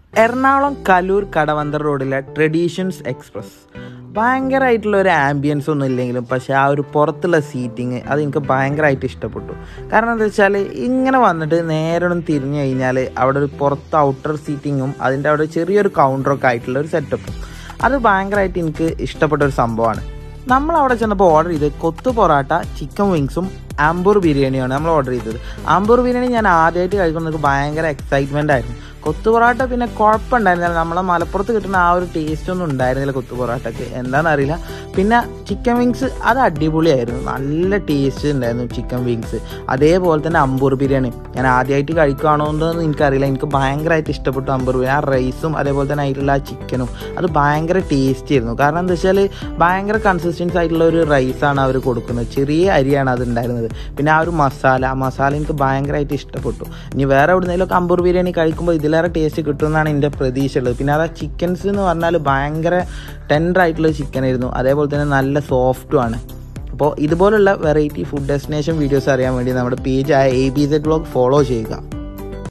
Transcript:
എറണാകുളം കലൂർ കടവന്തർ റോഡിലെ traditions express ഭയങ്കരമായിട്ടുള്ള ഒരു ആംബിയൻസ് ഒന്നും ഇല്ലെങ്കിലും പക്ഷേ ആ ഒരു പുറത്തുള്ള സീറ്റിങ് അത് എനിക്ക് ഭയങ്കരമായിട്ട് ഇഷ്ടപ്പെട്ടു കാരണം എന്താ വെച്ചാൽ ഇങ്ങനെ വന്നിട്ട് നേരെ ഒന്ന് തിരിഞ്ഞു കഴിഞ്ഞാൽ അവിടെ ഒരു പുറത്ത് ഔട്ടർ സീറ്റിങ്ങും അതിൻ്റെ അവിടെ ചെറിയൊരു കൗണ്ടറൊക്കെ ആയിട്ടുള്ള ഒരു സെറ്റപ്പും അത് ഭയങ്കരമായിട്ട് എനിക്ക് ഇഷ്ടപ്പെട്ട ഒരു സംഭവമാണ് നമ്മൾ അവിടെ ചെന്നപ്പോൾ ഓർഡർ ചെയ്ത് കൊത്തു പൊറാട്ട ചിക്കൻ വിങ്സും ആംബൂർ ബിരിയാണിയാണ് നമ്മൾ ഓർഡർ ചെയ്തത് ആംബൂർ ബിരിയാണി ഞാൻ ആദ്യമായിട്ട് കഴിക്കുന്നത് ഭയങ്കര എക്സൈറ്റ്മെൻ്റ് ആയിരുന്നു കൊത്തു പൊറാട്ട പിന്നെ കുഴപ്പമുണ്ടായിരുന്നില്ല നമ്മളെ മലപ്പുറത്ത് കിട്ടുന്ന ആ ഒരു ടേസ്റ്റ് ഒന്നും ഉണ്ടായിരുന്നില്ല കൊത്തു പൊറാട്ടക്ക് എന്താണെന്നറിയില്ല പിന്നെ ചിക്കൻ വിങ്സ് അത് അടിപൊളിയായിരുന്നു നല്ല ടേസ്റ്റ് ഉണ്ടായിരുന്നു ചിക്കൻ വിങ്സ് അതേപോലെ തന്നെ അമ്പൂർ ബിരിയാണി ഞാൻ ആദ്യമായിട്ട് കഴിക്കുകയാണോ എന്ന് എനിക്കറിയില്ല എനിക്ക് ഭയങ്കരമായിട്ട് ഇഷ്ടപ്പെട്ടു അമ്പൂർ ബിരിയാണി ആ റൈസും അതേപോലെ തന്നെ അതിലുള്ള ആ ചിക്കനും അത് ഭയങ്കര ടേസ്റ്റി ആയിരുന്നു കാരണം എന്താ വെച്ചാൽ ഭയങ്കര കൺസിസ്റ്റൻസ് ആയിട്ടുള്ള ഒരു റൈസാണ് അവർ കൊടുക്കുന്നത് ചെറിയ അരിയാണ് അത് ഉണ്ടായിരുന്നത് പിന്നെ ആ ഒരു മസാല ആ മസാല എനിക്ക് ഭയങ്കരമായിട്ട് ഇഷ്ടപ്പെട്ടു ഇനി വേറെ എവിടുന്നേലൊക്കെ അമ്പൂർ ബിരിയാണി കഴിക്കുമ്പോൾ ഇതിലേറെ ടേസ്റ്റ് കിട്ടുമെന്നാണ് എൻ്റെ പ്രതീക്ഷ ഉള്ളത് പിന്നെ അത് ആ ചിക്കൻസ് എന്ന് പറഞ്ഞാൽ ഭയങ്കര ടെൻഡർ ആയിട്ടുള്ള ചിക്കൻ ആയിരുന്നു അതേപോലെ തന്നെ നല്ല സോഫ്റ്റും ആണ് അപ്പോൾ ഇതുപോലുള്ള വെറൈറ്റി ഫുഡ് ഡെസ്റ്റിനേഷൻ വീഡിയോസ് അറിയാൻ വേണ്ടി നമ്മുടെ പേജ് ആയ A B Z blog follow ചെയ്യുക